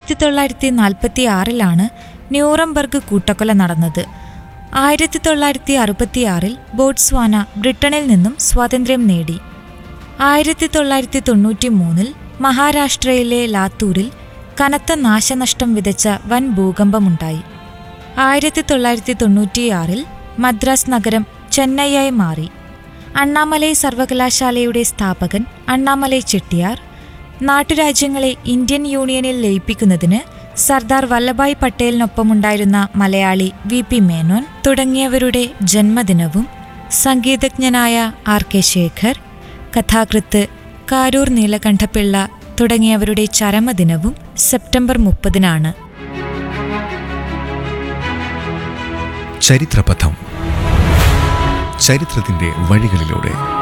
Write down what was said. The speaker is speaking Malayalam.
ആയിരത്തി തൊള്ളായിരത്തി നാൽപ്പത്തി ആറിലാണ് ന്യൂറംബർഗ് കൂട്ടക്കൊല നടന്നത് ആയിരത്തി തൊള്ളായിരത്തി അറുപത്തിയാറിൽ ബോട്സ്വാന ബ്രിട്ടനിൽ നിന്നും സ്വാതന്ത്ര്യം നേടി ആയിരത്തി തൊള്ളായിരത്തി തൊണ്ണൂറ്റി മൂന്നിൽ മഹാരാഷ്ട്രയിലെ ലാത്തൂരിൽ കനത്ത നാശനഷ്ടം വിതച്ച വൻ ഭൂകമ്പമുണ്ടായി ആയിരത്തി തൊള്ളായിരത്തി തൊണ്ണൂറ്റിയാറിൽ മദ്രാസ് നഗരം ചെന്നൈയായി മാറി അണ്ണാമലൈ സർവകലാശാലയുടെ സ്ഥാപകൻ അണ്ണാമലൈ ചെട്ടിയാർ നാട്ടുരാജ്യങ്ങളെ ഇന്ത്യൻ യൂണിയനിൽ ലയിപ്പിക്കുന്നതിന് സർദാർ വല്ലഭായ് പട്ടേലിനൊപ്പമുണ്ടായിരുന്ന മലയാളി വി പി മേനോൻ തുടങ്ങിയവരുടെ ജന്മദിനവും സംഗീതജ്ഞനായ ആർ കെ ശേഖർ കഥാകൃത്ത് കാരൂർ നീലകണ്ഠപിള്ള തുടങ്ങിയവരുടെ ചരമദിനവും സെപ്റ്റംബർ മുപ്പതിനാണ് ചരിത്രപഥം ചരിത്രത്തിന്റെ വഴികളിലൂടെ